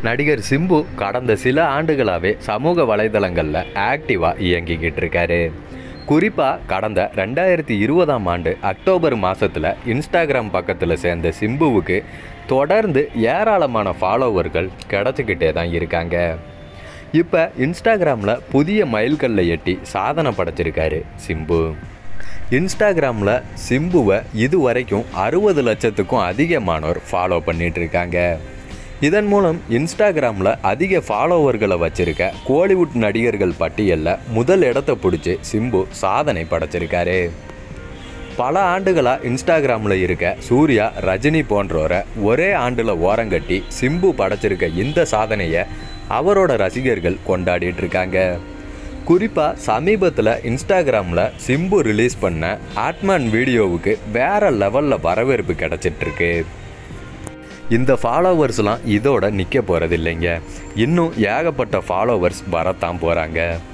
நடிகர் சிம்பு கடந்த சில ஆண்டுகளாகவே சமூக வலைதளங்களில் ஆக்டிவாக இயங்கிக்கிட்டு இருக்காரு குறிப்பாக கடந்த ரெண்டாயிரத்தி இருபதாம் ஆண்டு அக்டோபர் மாதத்தில் இன்ஸ்டாகிராம் பக்கத்தில் சேர்ந்த சிம்புவுக்கு தொடர்ந்து ஏராளமான ஃபாலோவர்கள் கிடச்சிக்கிட்டே தான் இருக்காங்க இப்போ இன்ஸ்டாகிராமில் புதிய மைல்கல்லை எட்டி சாதனை படைச்சிருக்காரு சிம்பு இன்ஸ்டாகிராமில் சிம்புவை இதுவரைக்கும் அறுபது லட்சத்துக்கும் அதிகமானோர் ஃபாலோ பண்ணிட்டு இருக்காங்க இதன் மூலம் இன்ஸ்டாகிராமில் அதிக ஃபாலோவர்களை வச்சிருக்க கோலிவுட் நடிகர்கள் பட்டியலில் முதல் இடத்தை பிடிச்சி சிம்பு சாதனை படைச்சிருக்காரு பல ஆண்டுகளாக இன்ஸ்டாகிராமில் இருக்க சூர்யா ரஜினி போன்றோரை ஒரே ஆண்டில் ஓரங்கட்டி சிம்பு படைச்சிருக்க இந்த சாதனையை அவரோட ரசிகர்கள் கொண்டாடிட்டு இருக்காங்க குறிப்பாக சமீபத்தில் இன்ஸ்டாகிராமில் சிம்பு ரிலீஸ் பண்ண ஆட்மேன் வீடியோவுக்கு வேற லெவலில் வரவேற்பு கிடச்சிட்ருக்கு இந்த ஃபாலோவர்ஸ்லாம் இதோட நிற்க போகிறது இல்லைங்க இன்னும் ஏகப்பட்ட ஃபாலோவர்ஸ் வரத்தான் போகிறாங்க